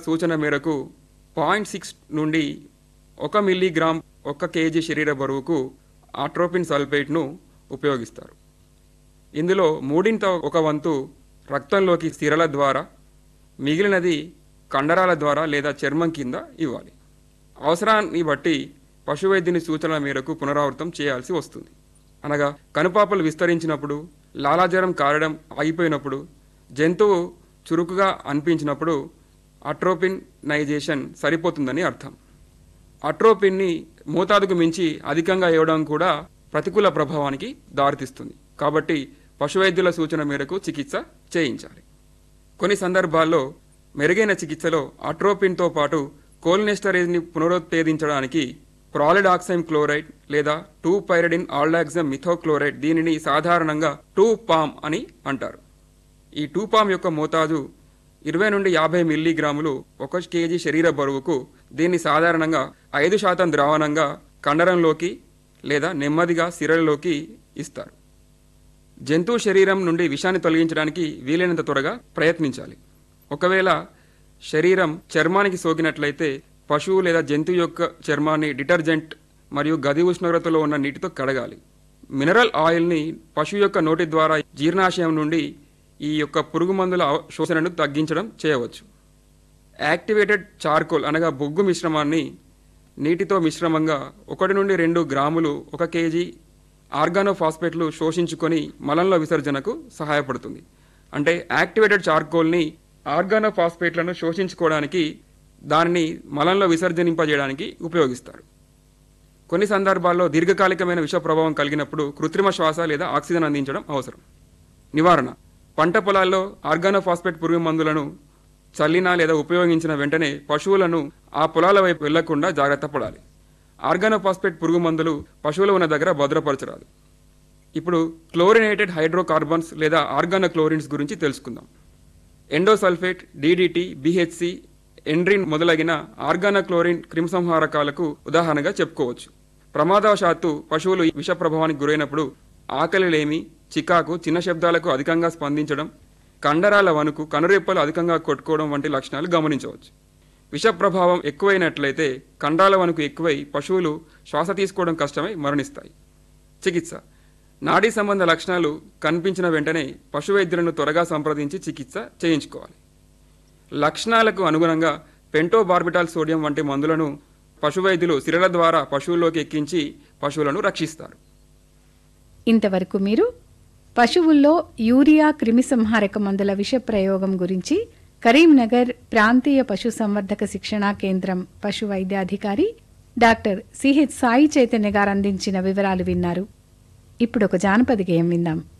సూచన మేరకు point six నుండి ఒక మిల్లీగ్రామ్ ఒక కేజీ శరీర బరువుకు ఆట్రోపిన్ సల్ఫేట్ను ఉపయోగిస్తారు ఇందులో మూడింత ఒక వంతు రక్తంలోకి సిరల ద్వారా మిగిలినది కండరాల ద్వారా లేదా చర్మం కింద ఇవ్వాలి అవసరాన్ని బట్టి పశువైద్యుని సూచనల మేరకు పునరావృతం చేయాల్సి వస్తుంది అనగా కనుపాపలు విస్తరించినప్పుడు లాలాజలం కారడం ఆగిపోయినప్పుడు జంతువు చురుకుగా అనిపించినప్పుడు అట్రోపిన్ నైజేషన్ సరిపోతుందని అర్థం అట్రోపిన్ని మోతాదుకు మించి అధికంగా ఇవ్వడం కూడా ప్రతికూల ప్రభావానికి దారితీస్తుంది కాబట్టి పశువైద్యుల సూచన మేరకు చికిత్స చేయించాలి కొన్ని సందర్భాల్లో మెరుగైన చికిత్సలో అట్రోపిన్తో పాటు కోల్నెస్టరేజ్ని పునరుత్తేజించడానికి ప్రాలిడాక్సైమ్ క్లోరైడ్ లేదా టూ పైరడిన్ ఆల్డాక్సమ్ మిథోక్లోరైడ్ దీనిని సాధారణంగా టూ పామ్ అని అంటారు ఈ టూ పామ్ యొక్క మోతాదు ఇరవై నుండి యాభై మిల్లీగ్రాములు ఒక కేజీ శరీర బరువుకు దీన్ని సాధారణంగా ఐదు శాతం ద్రావణంగా కండరంలోకి లేదా నెమ్మదిగా సిరలలోకి ఇస్తారు జంతువు శరీరం నుండి విషాన్ని తొలగించడానికి వీలైనంత త్వరగా ప్రయత్నించాలి ఒకవేళ శరీరం చర్మానికి సోకినట్లయితే పశువు లేదా జంతువు యొక్క చర్మాన్ని డిటర్జెంట్ మరియు గది ఉష్ణోగ్రతలో ఉన్న నీటితో కడగాలి మినరల్ ఆయిల్ని పశువు యొక్క నోటి ద్వారా జీర్ణాశయం నుండి ఈ యొక్క పురుగు మందుల అవ- శోషణను తగ్గించడం చేయవచ్చు యాక్టివేటెడ్ చార్కోల్ అనగా బొగ్గు మిశ్రమాన్ని నీటితో మిశ్రమంగా ఒకటి నుండి రెండు గ్రాములు ఒక కేజీ ఆర్గానోఫాస్ఫేట్లు శోషించుకొని మలంలో విసర్జనకు సహాయపడుతుంది అంటే యాక్టివేటెడ్ చార్కోల్ని ఆర్గానోఫాస్ఫేట్లను శోషించుకోవడానికి దానిని మలంలో విసర్జనింపజేయడానికి ఉపయోగిస్తారు కొన్ని సందర్భాల్లో దీర్ఘకాలికమైన విష ప్రభావం కలిగినప్పుడు కృత్రిమ శ్వాస లేదా ఆక్సిజన్ అందించడం అవసరం నివారణ పంట పొలాల్లో ఆర్గానోఫాస్ఫేట్ పురుగు మందులను చల్లినా లేదా ఉపయోగించిన వెంటనే పశువులను ఆ పొలాల వైపు వెళ్లకుండా జాగ్రత్త పడాలి ఆర్గానోఫాస్ఫేట్ పురుగు మందులు పశువుల ఉన్న దగ్గర భద్రపరచరాదు ఇప్పుడు క్లోరినేటెడ్ హైడ్రోకార్బన్స్ లేదా ఆర్గానోక్లోరిన్స్ గురించి తెలుసుకుందాం ఎండోసల్ఫేట్ డీడీటీ బిహెచ్సి ఎండ్రిన్ మొదలగిన ఆర్గానోక్లోరిన్ క్రిమిసంహారకాలకు ఉదాహరణగా చెప్పుకోవచ్చు ప్రమాదవశాత్తు పశువులు ఈ విష ప్రభావానికి గురైనప్పుడు ఆకలిలేమి చికాకు చిన్న శబ్దాలకు అధికంగా స్పందించడం కండరాల వణుకు కనురెప్పలు అధికంగా కొట్టుకోవడం వంటి లక్షణాలు గమనించవచ్చు విష ప్రభావం ఎక్కువైనట్లయితే కండరాల వణుకు ఎక్కువై పశువులు శ్వాస తీసుకోవడం కష్టమై మరణిస్తాయి చికిత్స నాడీ సంబంధ లక్షణాలు కనిపించిన వెంటనే పశు వైద్యులను త్వరగా సంప్రదించి చికిత్స చేయించుకోవాలి లక్షణాలకు అనుగుణంగా పెంటోబార్బిటాల్ సోడియం వంటి మందులను పశు వైద్యులు సిరల ద్వారా పశువుల్లోకి ఎక్కించి పశువులను రక్షిస్తారు ఇంతవరకు మీరు పశువుల్లో యూరియా క్రిమిసంహారక మందుల విష ప్రయోగం గురించి కరీంనగర్ ప్రాంతీయ పశు సంవర్ధక శిక్షణా కేంద్రం పశు వైద్యాధికారి డాక్టర్ సిహెచ్ సాయి చైతన్య గారు అందించిన వివరాలు విన్నారు ఇప్పుడు ఒక జానపద గేయం విందాం